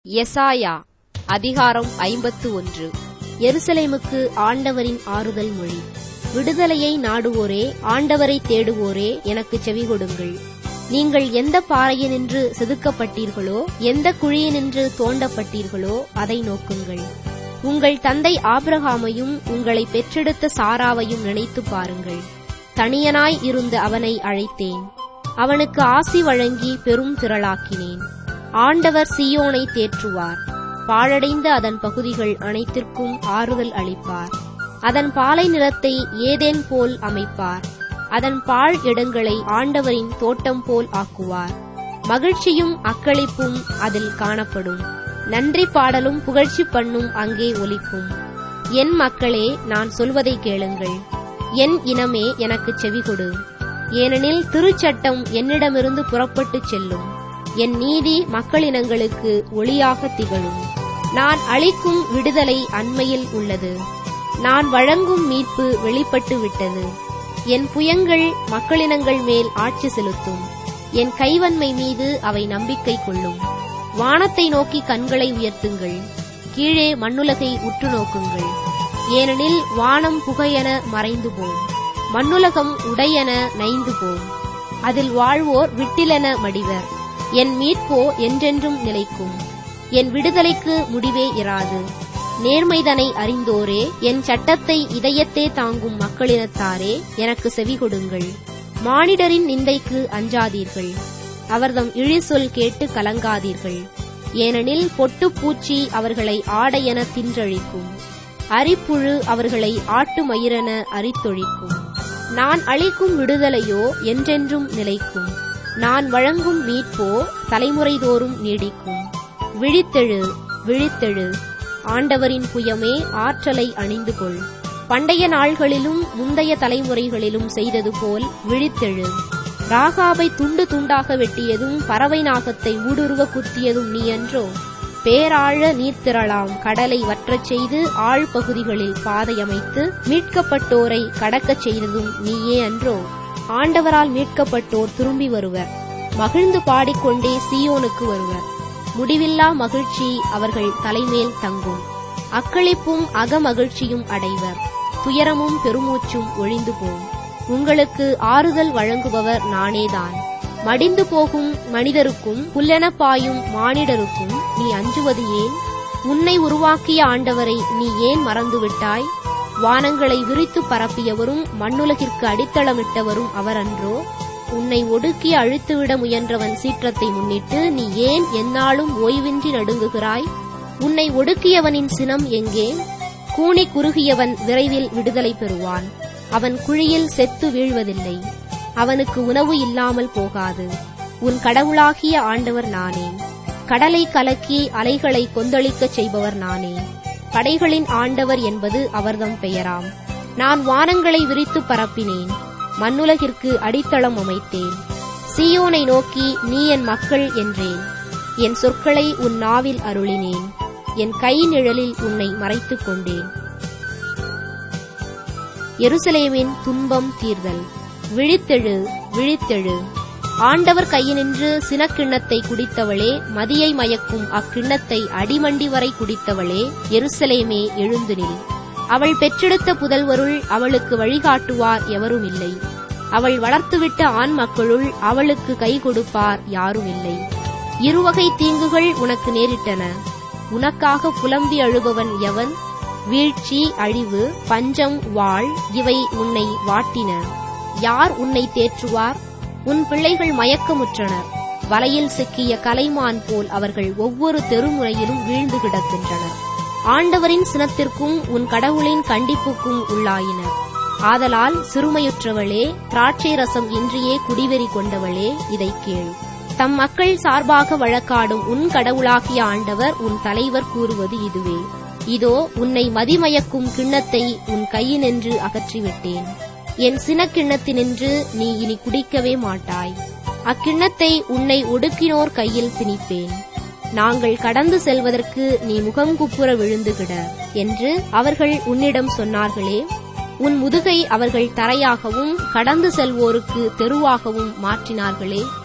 எசாயா அதிகாரம் ஐம்பத்து ஒன்று எருசலேமுக்கு ஆண்டவரின் ஆறுதல் மொழி விடுதலையை நாடுவோரே ஆண்டவரை தேடுவோரே எனக்கு செவி கொடுங்கள் நீங்கள் எந்த பாறையினின்று செதுக்கப்பட்டீர்களோ எந்த குழியினின்று தோண்டப்பட்டீர்களோ அதை நோக்குங்கள் உங்கள் தந்தை ஆபிரகாமையும் உங்களை பெற்றெடுத்த சாராவையும் நினைத்துப் பாருங்கள் தனியனாய் இருந்த அவனை அழைத்தேன் அவனுக்கு ஆசி வழங்கி பெரும் திரளாக்கினேன் ஆண்டவர் சீயோனை தேற்றுவார் பாழடைந்த அதன் பகுதிகள் அனைத்திற்கும் ஆறுதல் அளிப்பார் அதன் பாலை நிலத்தை ஏதேன் போல் அமைப்பார் அதன் பாழ் இடங்களை ஆண்டவரின் தோட்டம் போல் ஆக்குவார் மகிழ்ச்சியும் அக்களிப்பும் அதில் காணப்படும் நன்றி பாடலும் புகழ்ச்சி பண்ணும் அங்கே ஒலிக்கும் என் மக்களே நான் சொல்வதை கேளுங்கள் என் இனமே எனக்கு செவிகொடு ஏனெனில் திருச்சட்டம் என்னிடமிருந்து புறப்பட்டுச் செல்லும் என் நீதி மக்களினங்களுக்கு ஒளியாக திகழும் நான் அளிக்கும் விடுதலை அண்மையில் உள்ளது நான் வழங்கும் மீட்பு வெளிப்பட்டு விட்டது என் புயங்கள் மக்களினங்கள் மேல் ஆட்சி செலுத்தும் என் கைவன்மை மீது அவை நம்பிக்கை கொள்ளும் வானத்தை நோக்கி கண்களை உயர்த்துங்கள் கீழே மண்ணுலகை உற்று நோக்குங்கள் ஏனெனில் வானம் புகையென மறைந்து போம் மண்ணுலகம் உடையென நைந்து போம் அதில் வாழ்வோர் விட்டிலென மடிவர் என் மீட்போ என்றென்றும் நிலைக்கும் என் விடுதலைக்கு முடிவே இராது நேர்மைதனை அறிந்தோரே என் சட்டத்தை இதயத்தே தாங்கும் மக்களினத்தாரே எனக்கு செவி கொடுங்கள் மானிடரின் நிந்தைக்கு அஞ்சாதீர்கள் அவர்தம் இழிசொல் கேட்டு கலங்காதீர்கள் ஏனெனில் பொட்டுப்பூச்சி அவர்களை ஆடையென தின்றழிக்கும் அரிப்புழு அவர்களை ஆட்டு மயிரென அரித்தொழிக்கும் நான் அளிக்கும் விடுதலையோ என்றென்றும் நிலைக்கும் நான் வழங்கும் மீட்போ தலைமுறைதோறும் நீடிக்கும் விழித்தெழு விழித்தெழு ஆண்டவரின் புயமே ஆற்றலை அணிந்து கொள் பண்டைய நாள்களிலும் முந்தைய தலைமுறைகளிலும் செய்தது போல் விழித்தெழு ராகாவை துண்டு துண்டாக வெட்டியதும் பறவை நாகத்தை ஊடுருவ குத்தியதும் நீ என்றோ பேராழ நீர்த்திரளாம் கடலை வற்றச் செய்து ஆழ்பகுதிகளில் பாதை அமைத்து மீட்கப்பட்டோரை கடக்கச் செய்ததும் நீயே அன்றோ ஆண்டவரால் மீட்கப்பட்டோர் திரும்பி வருவர் மகிழ்ந்து பாடிக்கொண்டே சீயோனுக்கு வருவர் முடிவில்லா மகிழ்ச்சி அவர்கள் தலைமேல் தங்கும் அக்களிப்பும் அகமகிழ்ச்சியும் அடைவர் துயரமும் பெருமூச்சும் ஒழிந்து போம் உங்களுக்கு ஆறுதல் வழங்குபவர் நானேதான் மடிந்து போகும் மனிதருக்கும் புல்லென பாயும் மானிடருக்கும் நீ அஞ்சுவது ஏன் உன்னை உருவாக்கிய ஆண்டவரை நீ ஏன் மறந்துவிட்டாய் வானங்களை விரித்து பரப்பியவரும் மண்ணுலகிற்கு அடித்தளமிட்டவரும் அவரன்றோ உன்னை ஒடுக்கி அழித்துவிட முயன்றவன் சீற்றத்தை முன்னிட்டு நீ ஏன் எந்நாளும் ஓய்வின்றி நடுங்குகிறாய் உன்னை ஒடுக்கியவனின் சினம் எங்கே கூனி குறுகியவன் விரைவில் விடுதலை பெறுவான் அவன் குழியில் செத்து வீழ்வதில்லை அவனுக்கு உணவு இல்லாமல் போகாது உன் கடவுளாகிய ஆண்டவர் நானே கடலை கலக்கி அலைகளை கொந்தளிக்கச் செய்பவர் நானே படைகளின் ஆண்டவர் என்பது அவர்தம் பெயராம் நான் வானங்களை விரித்து பரப்பினேன் மண்ணுலகிற்கு அடித்தளம் அமைத்தேன் சீயோனை நோக்கி நீ என் மக்கள் என்றேன் என் சொற்களை உன் நாவில் அருளினேன் என் கை நிழலில் உன்னை மறைத்துக் கொண்டேன் எருசலேமின் துன்பம் தீர்தல் விழித்தெழு விழித்தெழு ஆண்டவர் கையினின்று சினக்கிண்ணத்தை குடித்தவளே மதியை மயக்கும் அக்கிண்ணத்தை அடிமண்டி வரை குடித்தவளே எருசலேமே எழுந்து நில் அவள் பெற்றெடுத்த புதல்வருள் அவளுக்கு வழிகாட்டுவார் எவரும் இல்லை அவள் வளர்த்துவிட்ட ஆண் மக்களுள் அவளுக்கு கை கொடுப்பார் யாரும் இல்லை இருவகை தீங்குகள் உனக்கு நேரிட்டன உனக்காக புலம்பி அழுபவன் எவன் வீழ்ச்சி அழிவு பஞ்சம் வாழ் இவை உன்னை வாட்டின யார் உன்னை தேற்றுவார் உன் பிள்ளைகள் மயக்கமுற்றனர் வலையில் சிக்கிய கலைமான் போல் அவர்கள் ஒவ்வொரு தெருமுறையிலும் வீழ்ந்து கிடக்கின்றனர் ஆண்டவரின் சினத்திற்கும் உன் கடவுளின் கண்டிப்புக்கும் உள்ளாயினர் ஆதலால் சிறுமையுற்றவளே திராட்சை ரசம் இன்றியே குடிவெறி கொண்டவளே இதை கேள் தம் மக்கள் சார்பாக வழக்காடும் உன் கடவுளாகிய ஆண்டவர் உன் தலைவர் கூறுவது இதுவே இதோ உன்னை மதிமயக்கும் கிண்ணத்தை உன் கையினின்று அகற்றிவிட்டேன் என் சினக்கிண்ணத்தினின்று நீ இனி குடிக்கவே மாட்டாய் அக்கிண்ணத்தை உன்னை ஒடுக்கினோர் கையில் திணிப்பேன் நாங்கள் கடந்து செல்வதற்கு நீ முகங்குப்புற விழுந்துகிட என்று அவர்கள் உன்னிடம் சொன்னார்களே உன் முதுகை அவர்கள் தரையாகவும் கடந்து செல்வோருக்கு தெருவாகவும் மாற்றினார்களே